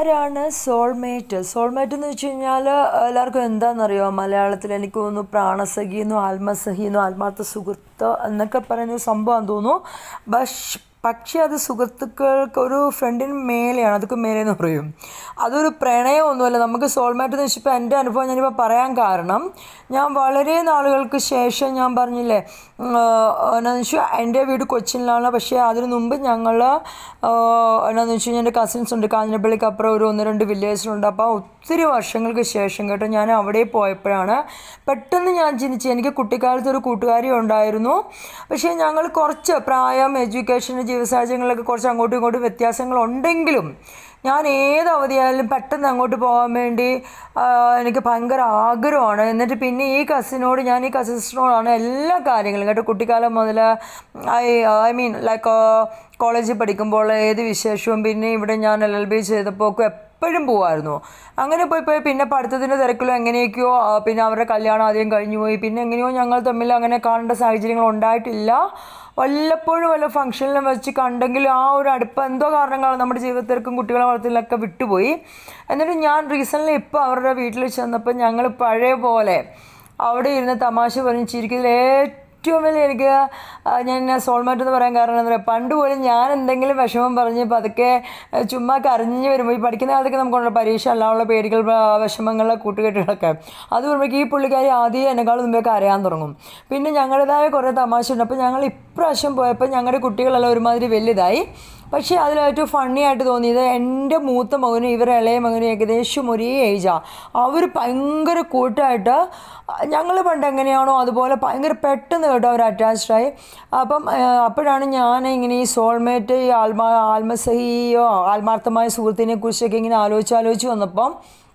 ആരാണ് soulmate soulmate എന്ന് വെച്ച് കഴിഞ്ഞാൽ എല്ലാവർക്കും എന്താണെന്നറിയോ മലയാളത്തിൽ എനിക്ക് തോന്നുന്നു പ്രാണസഖി എന്നോ ആത്മസഖി എന്നോ ആത്മാർത്ഥ സുഹൃത്ത് എന്നൊക്കെ പറയുന്ന ഒരു സംഭവം തോന്നുന്നു ബഷ് പക്ഷേ അത് സുഹൃത്തുക്കൾക്ക് ഒരു ഫ്രണ്ടിന് മേലെയാണ് അതൊക്കെ മേലെ എന്ന് പറയും അതൊരു പ്രണയമൊന്നുമല്ല നമുക്ക് സോൾമേറ്റ് എന്ന് വെച്ചപ്പോൾ എൻ്റെ അനുഭവം ഞാനിപ്പോൾ പറയാൻ കാരണം ഞാൻ വളരെ നാളുകൾക്ക് ശേഷം ഞാൻ പറഞ്ഞില്ലേ ഉം, ആ, എന്നാന്ന് വെച്ചാൽ എൻ്റെ വീട് കൊച്ചിനിലാണ് പക്ഷേ അതിനു മുമ്പ് ഞങ്ങൾ എന്നാന്ന് വെച്ച് കഴിഞ്ഞാൽ എൻ്റെ കസിൻസ് ഉണ്ട് കാഞ്ഞിരപ്പള്ളിക്ക് അപ്പുറം ഒരു ഒന്ന് രണ്ട് വില്ലേജിലുണ്ട് അപ്പോൾ ഒത്തിരി വർഷങ്ങൾക്ക് ശേഷം കേട്ടോ ഞാൻ അവിടെ പോയപ്പോഴാണ് പെട്ടെന്ന് ഞാൻ ചിന്തിച്ചു എനിക്ക് കുട്ടിക്കാലത്ത് ഒരു കൂട്ടുകാരി ഉണ്ടായിരുന്നു പക്ഷേ ഞങ്ങൾ കുറച്ച് പ്രായം എഡ്യൂക്കേഷൻ ജീവിതസാഹചര്യങ്ങളിലൊക്കെ കുറച്ച് അങ്ങോട്ടും ഇങ്ങോട്ടും വ്യത്യാസങ്ങൾ ഉണ്ടെങ്കിലും ഞാൻ ഏത് അവധിയായാലും പെട്ടെന്ന് അങ്ങോട്ട് പോകാൻ വേണ്ടി ആ, എനിക്ക് ഭയങ്കര ആഗ്രഹമാണ് എന്നിട്ട് പിന്നെ ഈ കസിനോട് ഞാൻ ഈ കസിൻസിനോടാണ് എല്ലാ കാര്യങ്ങളും കേട്ടോ കുട്ടിക്കാലം മുതൽ ഐ ഐ മീൻ ലൈക്ക് കോളേജിൽ പഠിക്കുമ്പോൾ ഏത് വിശേഷവും പിന്നെ ഇവിടെ ഞാൻ എൽ എൽ ബി ചെയ്തപ്പോൾ ഒക്കെ എപ്പോഴും പോവായിരുന്നു അങ്ങനെ പോയി പോയി പിന്നെ പഠിത്തത്തിൻ്റെ തിരക്കിലോ എങ്ങനെയൊക്കെയോ ആ, പിന്നെ അവരുടെ കല്യാണം ആദ്യം കഴിഞ്ഞു പോയി പിന്നെ എങ്ങനെയോ ഞങ്ങൾ തമ്മിൽ അങ്ങനെ കാണേണ്ട സാഹചര്യങ്ങൾ ഉണ്ടായിട്ടില്ല വല്ലപ്പോഴും വല്ല ഫംഗ്ഷനിലും വെച്ച് കണ്ടെങ്കിൽ ആ ഒരു അടുപ്പം എന്തോ കാരണങ്ങൾ നമ്മുടെ ജീവിതത്തിലേക്കും കുട്ടികളെ വളർത്തലിലൊക്കെ വിട്ടുപോയി എന്നിട്ട് ഞാൻ റീസെൻ്റ്ലി ഇപ്പോൾ അവരുടെ വീട്ടിൽ ചെന്നപ്പോൾ ഞങ്ങൾ പഴയ പോലെ അവിടെ ഇരുന്ന് തമാശ പറഞ്ഞ് ചിരിക്കുന്നതിൽ ഏറ്റവും വലിയ എനിക്ക് ആ, ഞാൻ സോൾമേറ്റ് എന്ന് പറയാൻ കാരണം എന്താ പറയുക പണ്ട് പോലും ഞാൻ എന്തെങ്കിലും വിഷമം പറഞ്ഞ് പതുക്കെ ആ, ചുമ്മാ കരഞ്ഞ് വരുമ്പോൾ ഈ പഠിക്കുന്ന കാലത്തൊക്കെ നമുക്കുള്ള പരീക്ഷ അല്ലാനുള്ള പേടികൾ ആ, വിഷമങ്ങൾ കൂട്ടുകെട്ടുകളൊക്കെ അത് വരുമ്പോഴേക്ക് ഈ പുള്ളിക്കാരി ആദ്യം എന്നെക്കാളും മുമ്പേ കരയാൻ തുടങ്ങും പിന്നെ ഞങ്ങളുടേതായ കുറേ തമാശ ഉണ്ട് അപ്പോൾ ഞങ്ങൾ ഇപ്രാവശ്യം പോയപ്പോൾ ഞങ്ങളുടെ കുട്ടികളെല്ലാം ഒരുമാതിരി വലുതായി പക്ഷേ അതിൽ ഏറ്റവും ഫണ്ണി ആയിട്ട് തോന്നിയത് എൻ്റെ മൂത്ത മകനും ഇവരെ ഇളയ മകനും ഏകദേശം ഒരേ ഏജാണ് അവർ ഭയങ്കര കൂട്ടായിട്ട് ഞങ്ങൾ പണ്ട് എങ്ങനെയാണോ അതുപോലെ ഭയങ്കര പെട്ടെന്ന് കേട്ടോ അവർ അറ്റാച്ച്ഡായി അപ്പം ആ, അപ്പോഴാണ് ഞാൻ ഇങ്ങനെ ഈ സോൾമേറ്റ് ഈ ആത്മാ ആത്മസഹിയോ ആത്മാർത്ഥമായ സുഹൃത്തിനെ കുറിച്ചൊക്കെ ഇങ്ങനെ ആലോചിച്ച് ആലോചിച്ച് വന്നപ്പം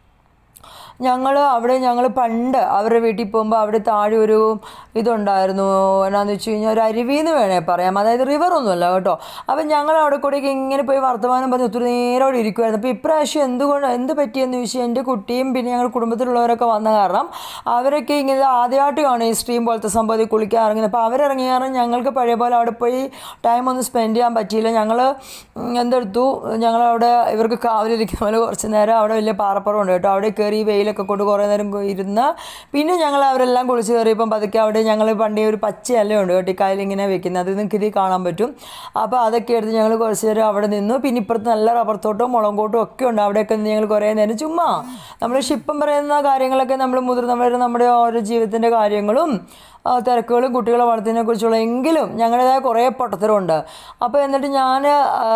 ഞങ്ങൾ അവിടെ ഞങ്ങൾ പണ്ട് അവരുടെ വീട്ടിൽ പോകുമ്പോൾ അവിടെ താഴെ ഒരു ഇതുണ്ടായിരുന്നു എന്നാന്ന് വെച്ച് കഴിഞ്ഞാൽ ഒരു അരുവിന്ന് വേണേ പറയാം അതായത് റിവർ ഒന്നുമല്ല കേട്ടോ അപ്പം ഞങ്ങൾ അവിടെ കൂടെയൊക്കെ ഇങ്ങനെ പോയി വർത്തമാനം പറഞ്ഞ് ഒത്തിരി നേരം അവിടെ ഇരിക്കുമായിരുന്നു അപ്പോൾ ഇപ്രാവശ്യം എന്തുകൊണ്ട് എന്ത് പറ്റിയെന്ന് ചോദിച്ചാൽ എൻ്റെ കുട്ടിയും പിന്നെ ഞങ്ങളുടെ കുടുംബത്തിലുള്ളവരൊക്കെ വന്ന കാരണം അവരൊക്കെ ഇങ്ങനെ ആദ്യമായിട്ട് കാണും ഈ സ്ട്രീം പോലത്തെ സംഭവത്തിൽ കുളിക്കാൻ ഇറങ്ങുന്നത് അപ്പോൾ അവരിറങ്ങിയ കാരണം ഞങ്ങൾക്ക് പഴയ പോലെ അവിടെ പോയി ടൈം ഒന്നും സ്പെൻഡ് ചെയ്യാൻ പറ്റിയില്ല ഞങ്ങൾ എന്തെടുത്തു ഞങ്ങളവിടെ ഇവർക്ക് കാവലിരിക്കുന്ന പോലെ കുറച്ച് നേരം അവിടെ വലിയ പാറപ്പുറം ഉണ്ട് കേട്ടോ അവിടെ കയറി ഈ വെയിലൊക്കെ കൊണ്ട് കുറേ നേരം കൊ- ഇരുന്ന് പിന്നെ ഞങ്ങൾ അവരെല്ലാം കുളിച്ച് കയറിയപ്പം പതുക്കെ അവിടെ ഞങ്ങൾ പണ്ടേ ഒരു പച്ച ഇലയുണ്ട് കേട്ടോ ഈ കയ്യിലിങ്ങനെ വെക്കുന്നത് അത് നിങ്ങൾക്ക് ഇതിൽ കാണാൻ പറ്റും അപ്പോൾ അതൊക്കെ എടുത്ത് ഞങ്ങൾ കുറച്ച് നേരം അവിടെ നിന്നു പിന്നെ ഇപ്പുറത്ത് നല്ല റബ്ബർ തോട്ടവും മുളക് തോട്ടവും ഒക്കെ ഉണ്ട് അവിടെയൊക്കെ നിന്ന് ഞങ്ങൾ കുറേ നേരം ചുമ്മാ നമ്മൾ ഷിപ്പം പറയുന്ന കാര്യങ്ങളൊക്കെ നമ്മൾ മുതിർന്നവരുടെ നമ്മുടെ ഓരോ ജീവിതത്തിൻ്റെ കാര്യങ്ങളും ആ, തിരക്കുകളും കുട്ടികളെ വളർത്തുന്നതിനെ കുറിച്ചുള്ള എങ്കിലും ഞങ്ങളുടേതായ കുറേ പൊട്ടത്തരമുണ്ട് അപ്പോൾ എന്നിട്ട് ഞാൻ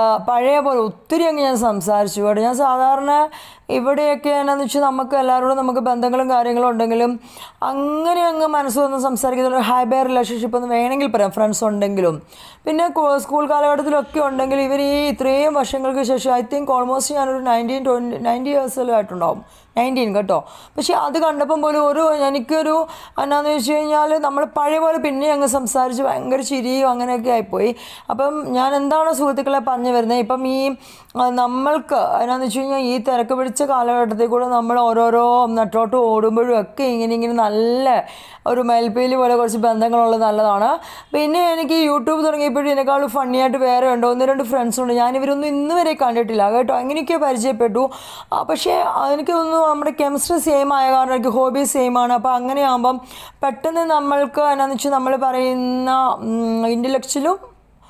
പഴയ പോലെ ഒത്തിരി അങ്ങ് ഞാൻ സംസാരിച്ചു കേട്ടോ ഞാൻ സാധാരണ ഇവിടെയൊക്കെ എന്നാന്ന് വെച്ചാൽ നമുക്ക് എല്ലാവരോടും നമുക്ക് ബന്ധങ്ങളും കാര്യങ്ങളും ഉണ്ടെങ്കിലും അങ്ങനെ അങ്ങ് മനസ്സ് വന്ന് സംസാരിക്കുന്ന ഒരു ഹൈബേ റിലേഷൻഷിപ്പ് എന്ന് വേണമെങ്കിൽ പറയാം ഫ്രണ്ട്സ് ഉണ്ടെങ്കിലും പിന്നെ കോ- സ്കൂൾ കാലഘട്ടത്തിലൊക്കെ ഉണ്ടെങ്കിൽ ഇവർ ഈ ഇത്രയും വർഷങ്ങൾക്ക് ശേഷം ഐ തിങ്ക് ഓൾമോസ്റ്റ് ഞാനൊരു നയൻറ്റീൻ ട്വൻറ്റി നയൻറ്റി ഇയേഴ്സിലും ആയിട്ടുണ്ടാവും നയൻറ്റീൻ കേട്ടോ പക്ഷേ അത് കണ്ടപ്പം പോലും ഒരു എനിക്കൊരു എന്നാന്ന് വെച്ച് കഴിഞ്ഞാൽ നമ്മൾ പഴയ പോലെ പിന്നെ അങ്ങ് സംസാരിച്ച് ഭയങ്കര ചിരിയും അങ്ങനെയൊക്കെ ആയിപ്പോയി അപ്പം ഞാൻ എന്താണ് സുഹൃത്തുക്കളെ പറഞ്ഞു വരുന്നത് ഇപ്പം ഈ ആ, നമ്മൾക്ക് എന്നാന്ന് വെച്ച് കഴിഞ്ഞാൽ ഈ തിരക്ക് പിടിച്ച കാലഘട്ടത്തിൽ കൂടെ നമ്മൾ ഓരോരോ നട്ടോട്ട് ഓടുമ്പോഴും ഒക്കെ ഇങ്ങനെ ഇങ്ങനെ നല്ല ഒരു മേൽപ്പേല് പോലെ കുറച്ച് ബന്ധങ്ങളുള്ളത് നല്ലതാണ് പിന്നെ എനിക്ക് യൂട്യൂബ് തുടങ്ങിയപ്പോഴും ഇതിനേക്കാളും ഫണ്ണിയായിട്ട് വേറെ ഉണ്ട് ഒന്ന് രണ്ട് ഫ്രണ്ട്സ് ഉണ്ട് ഞാനിവരൊന്നും ഇന്ന് വരെ കണ്ടിട്ടില്ല കേട്ടോ അങ്ങനെയൊക്കെ പരിചയപ്പെട്ടു ആ, പക്ഷേ എനിക്ക് തോന്നുന്നു നമ്മുടെ കെമിസ്ട്രി സെയിം ആയ കാരണം എനിക്ക് ഹോബി സെയിം ആണ് അപ്പോൾ അങ്ങനെയാകുമ്പം പെട്ടെന്ന് നമ്മൾക്ക് എന്നാന്ന് വെച്ചാൽ നമ്മൾ പറയുന്ന ഇൻ്റലക്ച്വലും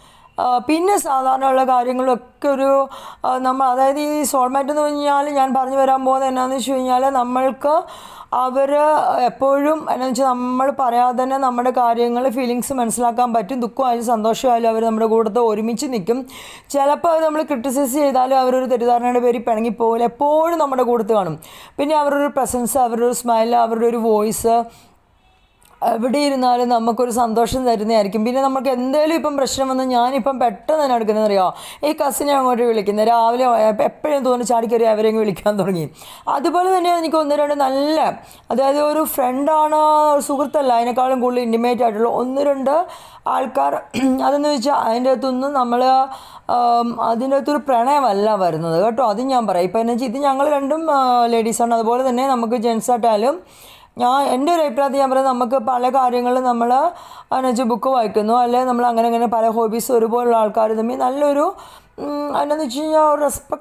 പിന്നെ സാധാരണയുള്ള കാര്യങ്ങളൊക്കെ ഒരു ആ, നമ്മൾ അതായത് ഈ സോൾമേറ്റ് എന്ന് പറഞ്ഞാൽ ഞാൻ പറഞ്ഞു വരാൻ പോകുന്നത് എന്നാന്ന് വെച്ച് കഴിഞ്ഞാൽ നമ്മൾക്ക് അവർ എപ്പോഴും എന്നാന്ന് വെച്ചാൽ നമ്മൾ പറയാതെ തന്നെ നമ്മുടെ കാര്യങ്ങൾ ഫീലിങ്സ് മനസ്സിലാക്കാൻ പറ്റും ദുഃഖമായാലും സന്തോഷമായാലും അവർ നമ്മുടെ കൂട്ടത്ത് ഒരുമിച്ച് നിൽക്കും ചിലപ്പോൾ അവർ നമ്മൾ ക്രിട്ടിസൈസ് ചെയ്താലും അവരൊരു തെറ്റിദ്ധാരണയുടെ പേരിൽ പിണങ്ങിപ്പോകില്ല എപ്പോഴും നമ്മുടെ കൂട്ടത്ത് കാണും പിന്നെ അവരുടെ ഒരു പ്രസൻസ് അവരുടെ ഒരു സ്മൈൽ അവരുടെ ഒരു വോയിസ് എവിടെ ഇരുന്നാലും നമുക്കൊരു സന്തോഷം തരുന്നതായിരിക്കും പിന്നെ നമുക്ക് എന്തെങ്കിലും ഇപ്പം പ്രശ്നം വന്ന് ഞാനിപ്പം പെട്ടെന്ന് തന്നെ എടുക്കുന്നത് അറിയോ ഈ കസിനെ അങ്ങോട്ട് വിളിക്കുന്നത് രാവിലെ എപ്പോഴും തോന്നി ചാടിക്കറി അവരെ അങ്ങ് വിളിക്കാൻ തുടങ്ങി അതുപോലെ തന്നെ എനിക്ക് ഒന്ന് രണ്ട് നല്ല അതായത് ഒരു ഫ്രണ്ടാണ് സുഹൃത്തല്ല അതിനേക്കാളും കൂടുതൽ ഇൻറ്റിമേറ്റ് ആയിട്ടുള്ള ഒന്ന് രണ്ട് ആൾക്കാർ അതെന്ന് വെച്ചാൽ അതിൻ്റെ അകത്തൊന്നും നമ്മൾ അതിൻ്റെ അകത്തൊരു പ്രണയമല്ല വരുന്നത് കേട്ടോ അത് ഞാൻ പറയാം ഇപ്പം എന്നു വെച്ചാൽ ഇത് ഞങ്ങൾ രണ്ടും ലേഡീസാണ് അതുപോലെ തന്നെ നമുക്ക് ജെൻസായിട്ടായാലും ഞാൻ എൻ്റെ ഒരു അഭിപ്രായത്തിൽ ഞാൻ പറയുന്നത് നമുക്ക് പല കാര്യങ്ങളും നമ്മൾ എന്നുവെച്ചാൽ ബുക്ക് വായിക്കുന്നു അല്ലെങ്കിൽ നമ്മൾ അങ്ങനെ അങ്ങനെ പല ഹോബീസ് ഒരുപോലുള്ള ആൾക്കാർ തമ്മിൽ നല്ലൊരു ഉം, എന്നാന്ന് വെച്ച് കഴിഞ്ഞാൽ റെസ്പെക്ട്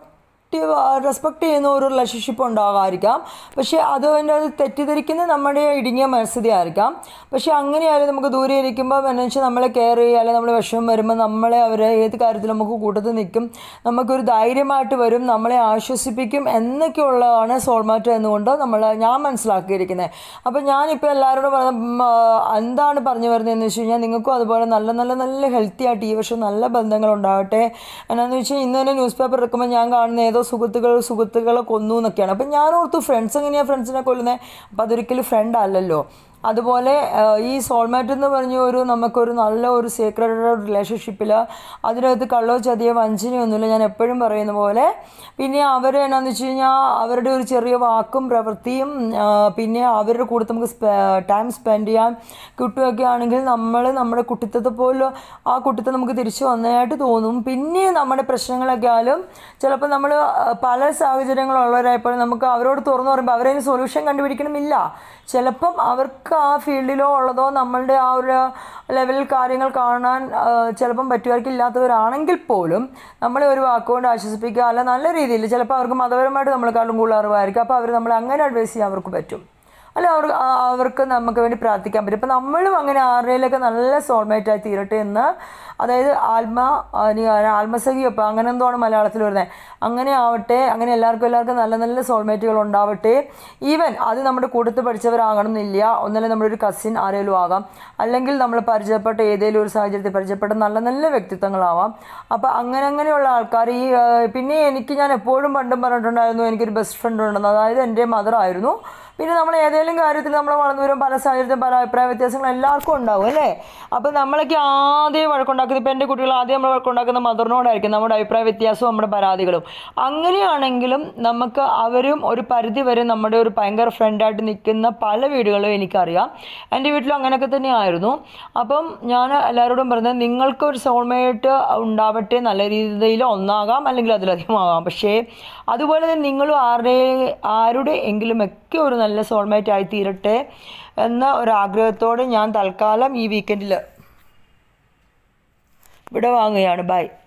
റെസ്പെക്റ്റ് ചെയ്യുന്ന ഒരു റിലേഷൻഷിപ്പ് ഉണ്ടാകാമായിരിക്കാം പക്ഷേ അതുകൊണ്ട് അത് തെറ്റിദ്ധരിക്കുന്ന നമ്മുടെ ഇടുങ്ങിയ മനസ്ഥിതി ആയിരിക്കാം പക്ഷേ അങ്ങനെയായാലും നമുക്ക് ദൂരെ ഇരിക്കുമ്പോൾ എന്ന് വെച്ചാൽ നമ്മളെ കെയർ ചെയ്യുക അല്ലെങ്കിൽ നമ്മൾ വിഷമം വരുമ്പോൾ നമ്മളെ അവർ ഏത് കാര്യത്തിലും നമുക്ക് കൂട്ടത്തിൽ നിൽക്കും നമുക്കൊരു ധൈര്യമായിട്ട് വരും നമ്മളെ ആശ്വസിപ്പിക്കും എന്നൊക്കെയുള്ളതാണ് സോൾമാറ്റ് എന്നുകൊണ്ട് നമ്മൾ ഞാൻ മനസ്സിലാക്കിയിരിക്കുന്നത് അപ്പോൾ ഞാനിപ്പോൾ എല്ലാവരോടും പറഞ്ഞ ഉം, ആ, എന്താണ് പറഞ്ഞു വരുന്നതെന്ന് വെച്ച് കഴിഞ്ഞാൽ നിങ്ങൾക്കും അതുപോലെ നല്ല നല്ല നല്ല ഹെൽത്തി ആയിട്ട് ഈ വർഷം നല്ല ബന്ധങ്ങൾ ഉണ്ടാവട്ടെ എന്നാന്ന് വെച്ചാൽ ഇന്ന് തന്നെ ന്യൂസ് പേപ്പർ എടുക്കുമ്പോൾ ഞാൻ കാണുന്ന ഏതോ സുഹൃത്തുക്കൾ സുഹൃത്തുക്കളെ കൊന്നു എന്നൊക്കെയാണ് അപ്പം ഞാൻ ഓർത്തു ഫ്രണ്ട്സ് എങ്ങനെയാണ് ഫ്രണ്ട്സിനെ കൊല്ലുന്നത് അപ്പം അതൊരിക്കലും ഫ്രണ്ട് അല്ലല്ലോ അതുപോലെ ആ, ഈ സോൾമേറ്റ് എന്ന് പറഞ്ഞ ഒരു നമുക്കൊരു നല്ല ഒരു സീക്രട്ട് റിലേഷൻഷിപ്പിൽ അതിനകത്ത് കള്ളോ ചതിയോ വഞ്ചനയൊന്നുമില്ല ഞാൻ എപ്പോഴും പറയുന്ന പോലെ പിന്നെ അവർ എന്നാന്ന് വെച്ച് കഴിഞ്ഞാൽ അവരുടെ ഒരു ചെറിയ വാക്കും പ്രവൃത്തിയും ആ, പിന്നെ അവരുടെ കൂടെ നമുക്ക് ടൈം സ്പെൻഡ് ചെയ്യാൻ കിട്ടുകയൊക്കെ ആണെങ്കിൽ നമ്മൾ നമ്മുടെ കുട്ടിത്തത്തെ പോലെ ആ കുട്ടിത്തം നമുക്ക് തിരിച്ചു വന്നതായിട്ട് തോന്നും പിന്നെ നമ്മുടെ പ്രശ്നങ്ങളൊക്കെ ആയാലും ചിലപ്പോൾ നമ്മൾ പല സാഹചര്യങ്ങളുള്ളവരായപ്പോൾ നമുക്ക് അവരോട് തുറന്നു പറയുമ്പോൾ അവരതിന് സൊല്യൂഷൻ കണ്ടുപിടിക്കണമില്ല ചിലപ്പം അവർക്ക് ആ ഫീൽഡിലോ ഉള്ളതോ നമ്മളുടെ ആ ഒരു ലെവലിൽ കാര്യങ്ങൾ കാണാൻ ആ, ചിലപ്പം പറ്റുമാർക്കില്ലാത്തവരാണെങ്കിൽ പോലും നമ്മളെ ഒരു വാക്കുകൊണ്ട് ആശ്വസിപ്പിക്കുക അല്ല നല്ല രീതിയിൽ ചിലപ്പോൾ അവർക്ക് മതപരമായിട്ട് നമ്മളെക്കാളും കൂടുതൽ അറിവായിരിക്കും അപ്പോൾ അവർ നമ്മളെ അങ്ങനെ അഡ്വൈസ് ചെയ്യാൻ അവർക്ക് പറ്റും അല്ല അവർ ആ- അവർക്ക് നമുക്ക് വേണ്ടി പ്രാർത്ഥിക്കാൻ പറ്റും ഇപ്പം നമ്മളും അങ്ങനെ ആരുടെയിലൊക്കെ നല്ല സോൾമേറ്റ് ആയി തീരട്ടെ എന്ന് അതായത് ആത്മ ആത്മസഖിയൊപ്പം അങ്ങനെ എന്തോ ആണ് മലയാളത്തിൽ വരുന്നത് അങ്ങനെ ആവട്ടെ അങ്ങനെ എല്ലാവർക്കും എല്ലാവർക്കും നല്ല നല്ല സോൾമേറ്റുകൾ ഉണ്ടാവട്ടെ ഈവൻ അത് നമ്മുടെ കൂട്ടത്തിൽ പഠിച്ചവരാകണം എന്നില്ല ഒന്നല്ല നമ്മുടെ ഒരു കസിൻ ആരെങ്കിലും ആകാം അല്ലെങ്കിൽ നമ്മൾ പരിചയപ്പെട്ട ഏതെങ്കിലും ഒരു സാഹചര്യത്തിൽ പരിചയപ്പെട്ട നല്ല നല്ല വ്യക്തിത്വങ്ങളാവാം അപ്പോൾ അങ്ങനെ അങ്ങനെയുള്ള ആൾക്കാർ ഈ ആ, പിന്നെ എനിക്ക് ഞാൻ എപ്പോഴും പണ്ടും പറഞ്ഞിട്ടുണ്ടായിരുന്നു എനിക്കൊരു ബെസ്റ്റ് ഫ്രണ്ട് ഉണ്ടെന്ന് അതായത് എൻ്റെ മദർ ആയിരുന്നു പിന്നെ നമ്മൾ ഏതെങ്കിലും കാര്യത്തിൽ നമ്മൾ വളർന്നു വരും പല സാഹചര്യത്തിലും പല അഭിപ്രായ വ്യത്യാസങ്ങൾ എല്ലാവർക്കും ഉണ്ടാവും അല്ലേ അപ്പോൾ നമ്മളൊക്കെ ആദ്യം വഴക്കുണ്ടാക്കുന്നത് ഇപ്പോൾ എൻ്റെ കുട്ടികൾ ആദ്യം നമ്മൾ വഴക്കുണ്ടാക്കുന്ന മദറിനോടായിരിക്കും നമ്മുടെ അഭിപ്രായ വ്യത്യാസവും നമ്മുടെ പരാതികളും അങ്ങനെയാണെങ്കിലും നമുക്ക് അവരും ഒരു പരിധി വരെ നമ്മുടെ ഒരു ഭയങ്കര ഫ്രണ്ടായിട്ട് നിൽക്കുന്ന പല വീടുകളും എനിക്കറിയാം എൻ്റെ വീട്ടിലും അങ്ങനെയൊക്കെ തന്നെയായിരുന്നു അപ്പം ഞാൻ എല്ലാവരോടും പറഞ്ഞത് നിങ്ങൾക്ക് ഒരു സോൾമേറ്റ് ഉണ്ടാവട്ടെ നല്ല രീതിയിൽ ഒന്നാകാം അല്ലെങ്കിൽ അതിലധികം ആകാം പക്ഷേ അതുപോലെ തന്നെ നിങ്ങളും ആരുടെ ആരുടെ എങ്കിലും ഒക്കെ ഒരു നല്ല സോൾമേറ്റ് ആയി തീരട്ടെ എന്ന ഒരാഗ്രഹത്തോടെ ഞാൻ തൽക്കാലം ഈ വീക്കെൻഡിൽ ഇവിടെ വാങ്ങുകയാണ് ബൈ